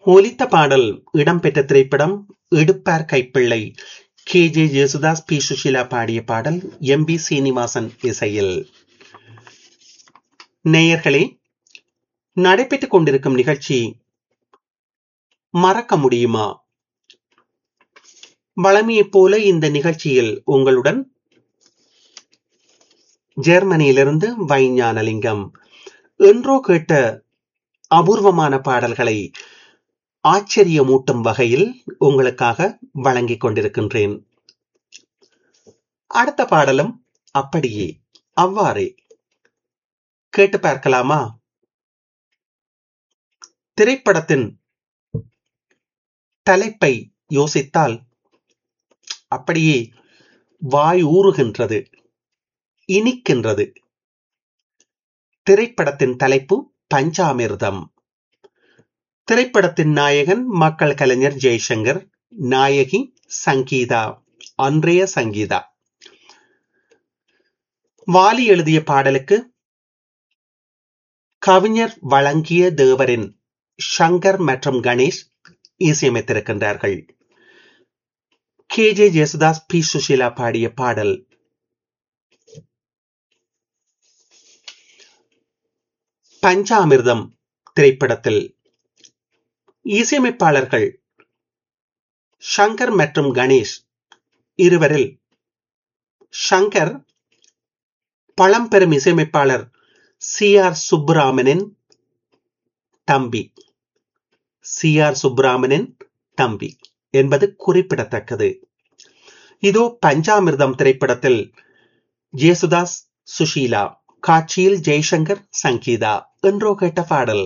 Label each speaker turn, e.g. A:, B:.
A: ஒலித்த பாடல் இடம்பெற்ற திரைப்படம் Eduppar Kaippillai K J Jesudas P Susheela பாடிய பாடல் எம் பி சீனிவாசன் இசையில் நேயர்களே நடைபெற்றுக் கொண்டிருக்கும் நிகழ்ச்சி மறக்க முடியுமா வளமையைப் போல இந்த நிகழ்ச்சியில் உங்களுடன் ஜெர்மனியிலிருந்து வைஞானலிங்கம் என்றோ கேட்ட அபூர்வமான பாடல்களை ஆச்சரியமூட்டும் வகையில் உங்களுக்காக வழங்கிக் கொண்டிருக்கின்றேன் அடுத்த பாடலும் அப்படியே அவ்வாறே கேட்டு பார்க்கலாமா திரைப்படத்தின் தலைப்பை யோசித்தால் அப்படியே வாய் ஊறுகின்றது இனிக்கின்றது திரைப்படத்தின் தலைப்பு பஞ்சாமிர்தம் திரைப்படத்தின் நாயகன் மக்கள் கலைஞர் ஜெய்சங்கர் நாயகி சங்கீதா அன்றைய சங்கீதா வாலி எழுதிய பாடலுக்கு கவிஞர் வழங்கிய தேவரின் ஷங்கர் மற்றும் கணேஷ் இசையமைத்திருக்கின்றார்கள் K J Jesudas P Susheela பாடிய பாடல் பஞ்சாமிர்தம் திரைப்படத்தில் இசையமைப்பாளர்கள் ஷங்கர் மற்றும் கணேஷ் இருவரில் ஷங்கர் பழம்பெரும் இசையமைப்பாளர் சி ஆர் சுப்புராமனின் தம்பி சி ஆர் சுப்புராமனின் தம்பி என்பது குறிப்பிடத்தக்கது இதோ பஞ்சாமிர்தம் திரைப்படத்தில் ஜேசுதாஸ் சுஷீலா காட்சியில் ஜெய்சங்கர் சங்கீதா என்றோ கேட்ட பாடல்